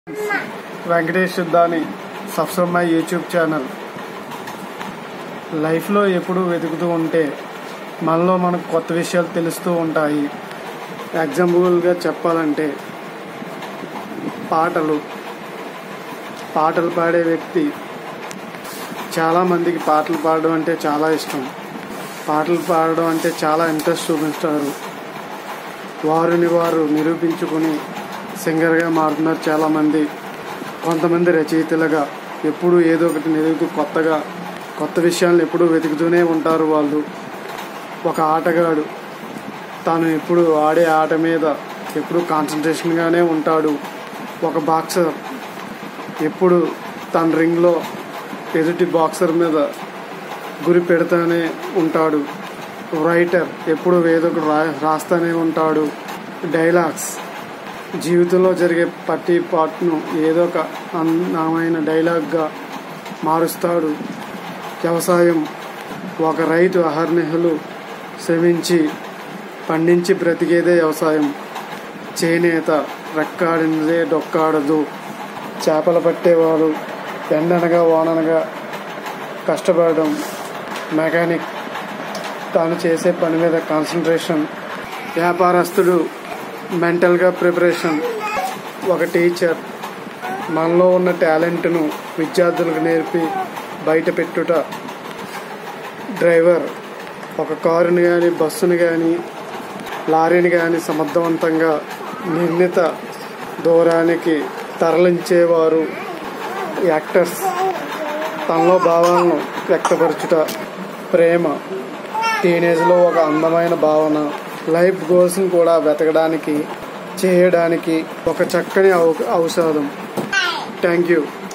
వెంకటేష్ దాని subscribe my YouTube channel లైఫ్లో ఎప్పుడూ వెతుకుతూ ఉంటే మనలో మనకు కొత్త విషయాలు తెలుస్తూ ఉంటాయి ఎగ్జాంపుల్గా చెప్పాలంటే పాటలు పాటలు పాడే వ్యక్తి చాలామందికి పాటలు పాడడం అంటే చాలా ఇష్టం పాటలు పాడడం అంటే చాలా ఇంట్రెస్ట్ చూపిస్తారు వారిని వారు నిరూపించుకుని సింగర్గా మారుతున్నారు చాలామంది కొంతమంది రచయితలుగా ఎప్పుడు ఏదో ఒకటి నిరుగుతూ కొత్తగా కొత్త విషయాలను ఎప్పుడూ వెతుకుతూనే ఉంటారు వాళ్ళు ఒక ఆటగాడు తాను ఎప్పుడు ఆడే ఆట మీద ఎప్పుడు కాన్సన్ట్రేషన్గానే ఉంటాడు ఒక బాక్సర్ ఎప్పుడు తన రింగ్లో ఎదుటి బాక్సర్ మీద గురి పెడతానే ఉంటాడు రైటర్ ఎప్పుడు ఏదో ఒకటి రా రాస్తానే ఉంటాడు డైలాగ్స్ జీవితంలో జరిగే ప్రతి పార్ట్ను ఏదో ఒక అందమైన డైలాగ్గా మారుస్తాడు వ్యవసాయం ఒక రైతు అహర్నిహలు శ్రమించి పండించి బ్రతికేదే వ్యవసాయం చేనేత రెక్కాడినదే డొక్కాడదు చేపలు పట్టేవాడు ఎండనగా వాననగా కష్టపడడం మెకానిక్ తాను చేసే పని మీద కాన్సన్ట్రేషన్ వ్యాపారస్తుడు మెంటల్గా ప్రిపరేషన్ ఒక టీచర్ మనలో ఉన్న టాలెంట్ను విద్యార్థులకు నేర్పి బయట పెట్టుట డ్రైవర్ ఒక కారుని కానీ బస్సుని కానీ లారీని కానీ సమర్థవంతంగా నిర్ణీత దూరానికి తరలించేవారు యాక్టర్స్ తనలో భావాలను వ్యక్తపరచుట ప్రేమ టీనేజ్లో ఒక అందమైన భావన లైఫ్ గోల్స్ని కూడా వెతకడానికి చేయడానికి ఒక చక్కని ఔ ఔషధం థ్యాంక్ యూ